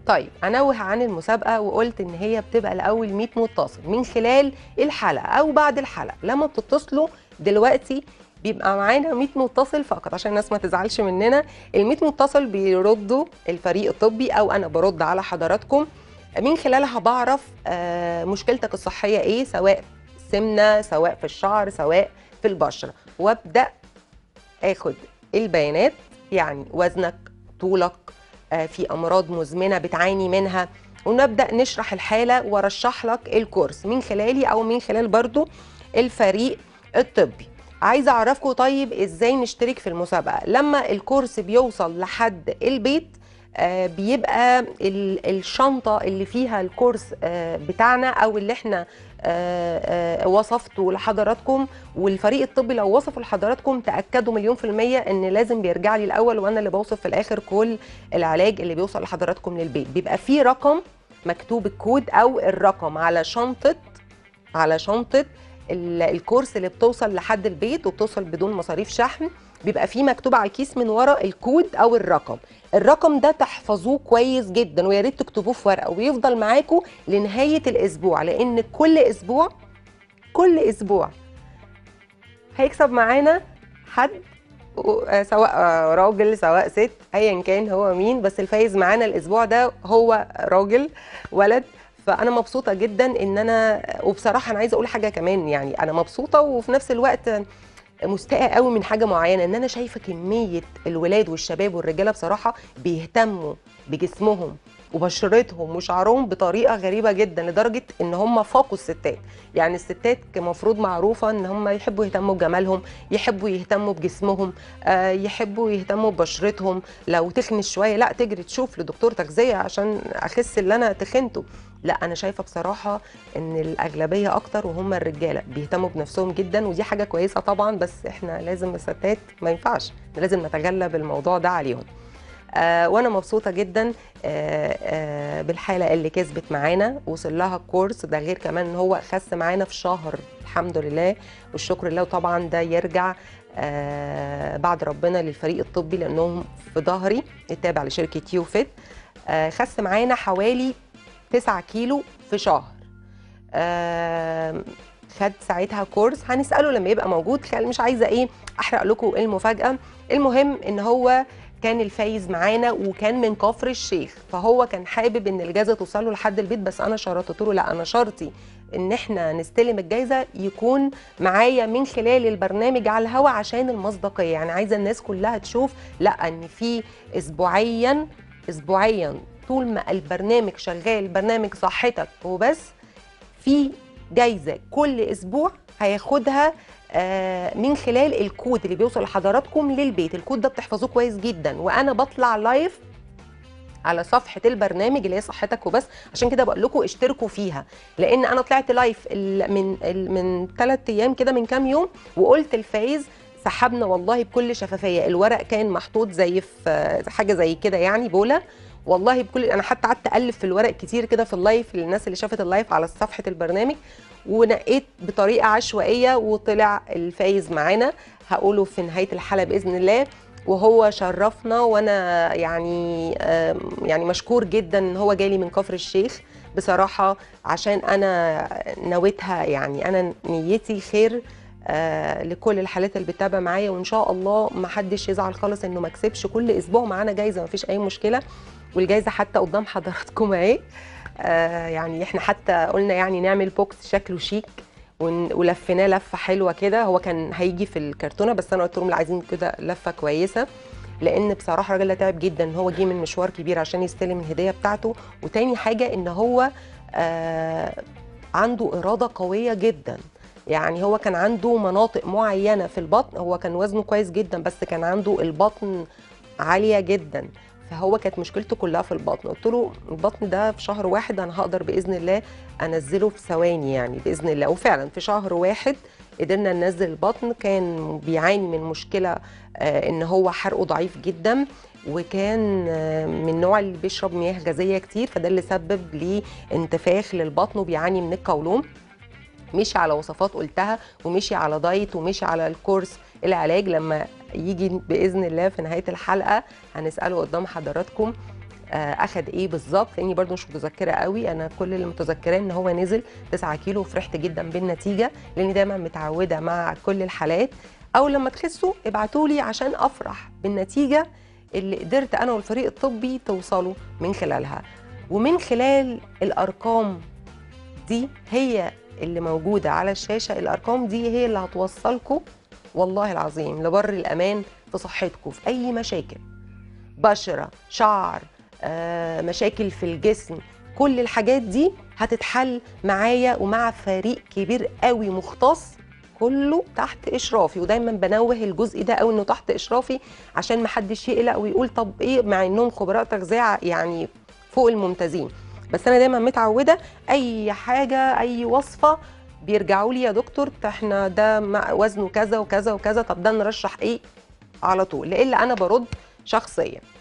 طيب انوه عن المسابقه وقلت ان هي بتبقى الاول 100 متصل من خلال الحلقه او بعد الحلقه لما بتتصلوا دلوقتي بيبقى معانا 100 متصل فقط عشان الناس ما تزعلش مننا ال 100 متصل بيردوا الفريق الطبي او انا برد على حضراتكم من خلالها بعرف آه، مشكلتك الصحيه ايه سواء سمنه سواء في الشعر سواء في البشره وابدا اخد البيانات يعني وزنك طولك آه، في امراض مزمنه بتعاني منها ونبدا نشرح الحاله وارشح لك الكورس من خلالي او من خلال برضو الفريق الطبي عايزه اعرفكم طيب ازاي نشترك في المسابقه لما الكورس بيوصل لحد البيت آه، بيبقى ال- الشنطه اللي فيها الكورس آه، بتاعنا او اللي احنا آه، آه، وصفته لحضراتكم والفريق الطبي لو وصفه لحضراتكم تاكدوا مليون في الميه ان لازم بيرجع لي الاول وانا اللي بوصف في الاخر كل العلاج اللي بيوصل لحضراتكم للبيت بيبقى فيه رقم مكتوب الكود او الرقم على شنطه على شنطه ال- الكورس اللي بتوصل لحد البيت وبتوصل بدون مصاريف شحن بيبقى فيه مكتوب على الكيس من ورا الكود او الرقم الرقم ده تحفظوه كويس جدا ويا ريت تكتبوه في ورقه ويفضل معاكم لنهايه الاسبوع لان كل اسبوع كل اسبوع هيكسب معانا حد و- آه، سواء آه، راجل سواء ست ايا كان هو مين بس الفايز معانا الاسبوع ده هو راجل ولد فانا مبسوطه جدا ان انا وبصراحه انا عايزه اقول حاجه كمان يعني انا مبسوطه وفي نفس الوقت مستاءه قوي من حاجه معينه ان انا شايفه كميه الولاد والشباب والرجاله بصراحه بيهتموا بجسمهم وبشرتهم وشعرهم بطريقه غريبه جدا لدرجه ان هم فاقوا الستات يعني الستات كمفروض معروفه ان هم يحبوا يهتموا بجمالهم يحبوا يهتموا بجسمهم آه، يحبوا يهتموا ببشرتهم لو تخن شويه لا تجري تشوف لدكتور تغذيه عشان اخس اللي انا تخنته لا انا شايفه بصراحه ان الاغلبيه اكتر وهم الرجاله بيهتموا بنفسهم جدا ودي حاجه كويسه طبعا بس احنا لازم الستات ما ينفعش لازم نتجنب الموضوع ده عليهم آه وانا مبسوطه جدا آه آه بالحاله اللي كسبت معانا وصل لها الكورس ده غير كمان ان هو خس معانا في شهر الحمد لله والشكر لله وطبعا ده يرجع آه بعد ربنا للفريق الطبي لانهم في ظهري التابع لشركه يوفيت آه خس معانا حوالي 9 كيلو في شهر آه خد ساعتها كورس هنساله لما يبقى موجود خل- مش عايزه ايه احرق لكم المفاجاه المهم ان هو كان الفايز معانا وكان من كفر الشيخ فهو كان حابب ان الجائزه توصل له لحد البيت بس انا شرطت له لا انا شرطي ان احنا نستلم الجائزه يكون معايا من خلال البرنامج على الهوا عشان المصداقيه يعني عايزه الناس كلها تشوف لا ان في اسبوعيا اسبوعيا طول ما البرنامج شغال برنامج صحتك وبس في جايزه كل اسبوع هياخدها آه، من خلال الكود اللي بيوصل لحضراتكم للبيت الكود ده بتحفظوه كويس جدا وانا بطلع لايف على صفحه البرنامج اللي هي صحتك وبس عشان كده بقول لكم اشتركوا فيها لان انا طلعت لايف ال- من ال- من ثلاث ايام كده من كام يوم وقلت الفايز سحبنا والله بكل شفافيه الورق كان محطوط زي في آه، حاجه زي كده يعني بوله والله بكل انا حتى قعدت الف في الورق كتير كده في اللايف للناس اللي شافت اللايف على صفحه البرنامج ونقيت بطريقه عشوائيه وطلع الفايز معانا هقوله في نهايه الحلقه باذن الله وهو شرفنا وانا يعني آم، يعني مشكور جدا ان هو جالي من كفر الشيخ بصراحه عشان انا نويتها يعني انا نيتي خير آه لكل الحالات اللي بتتابع معايا وان شاء الله ما حدش يزعل خالص انه ما كسبش كل اسبوع معانا جايزه ما فيش اي مشكله والجايزه حتى قدام حضراتكم اهي آه يعني احنا حتى قلنا يعني نعمل بوكس شكله شيك ون- ولفيناه لفه حلوه كده هو كان هيجي في الكرتونه بس انا قلت لهم لا عايزين كده لفه كويسه لان بصراحه الراجل ده تعب جدا هو جه من مشوار كبير عشان يستلم الهديه بتاعته وتاني حاجه ان هو آه عنده اراده قويه جدا يعني هو كان عنده مناطق معينه في البطن هو كان وزنه كويس جدا بس كان عنده البطن عاليه جدا فهو كانت مشكلته كلها في البطن قلت له البطن ده في شهر واحد انا هقدر باذن الله انزله في ثواني يعني باذن الله وفعلا في شهر واحد قدرنا ننزل البطن كان بيعاني من مشكله آه، ان هو حرقه ضعيف جدا وكان آه، من النوع اللي بيشرب مياه غازيه كتير فده اللي سبب ليه انتفاخ للبطن وبيعاني من القولون مشي على وصفات قلتها ومشي على دايت ومشي على الكورس العلاج لما يجي باذن الله في نهايه الحلقه هنساله قدام حضراتكم آه، اخد ايه بالظبط لاني برضو مش متذكره قوي انا كل اللي متذكراه ان هو نزل 9 كيلو وفرحت جدا بالنتيجه لاني دايما متعوده مع كل الحالات او لما تخسوا ابعتوا لي عشان افرح بالنتيجه اللي قدرت انا والفريق الطبي توصلوا من خلالها ومن خلال الارقام دي هي اللي موجوده على الشاشه الارقام دي هي اللي هتوصلكم والله العظيم لبر الامان في صحتكم في اي مشاكل بشره شعر آه، مشاكل في الجسم كل الحاجات دي هتتحل معايا ومع فريق كبير قوي مختص كله تحت اشرافي ودايما بنوه الجزء ده قوي انه تحت اشرافي عشان محدش يقلق ويقول طب ايه مع انهم خبراء تغذيه يعني فوق الممتازين بس انا دايما متعوده اي حاجه اي وصفه بيرجعوا لي يا دكتور احنا ده مع- وزنه كذا وكذا وكذا طب ده نرشح ايه على طول لان انا برد شخصيا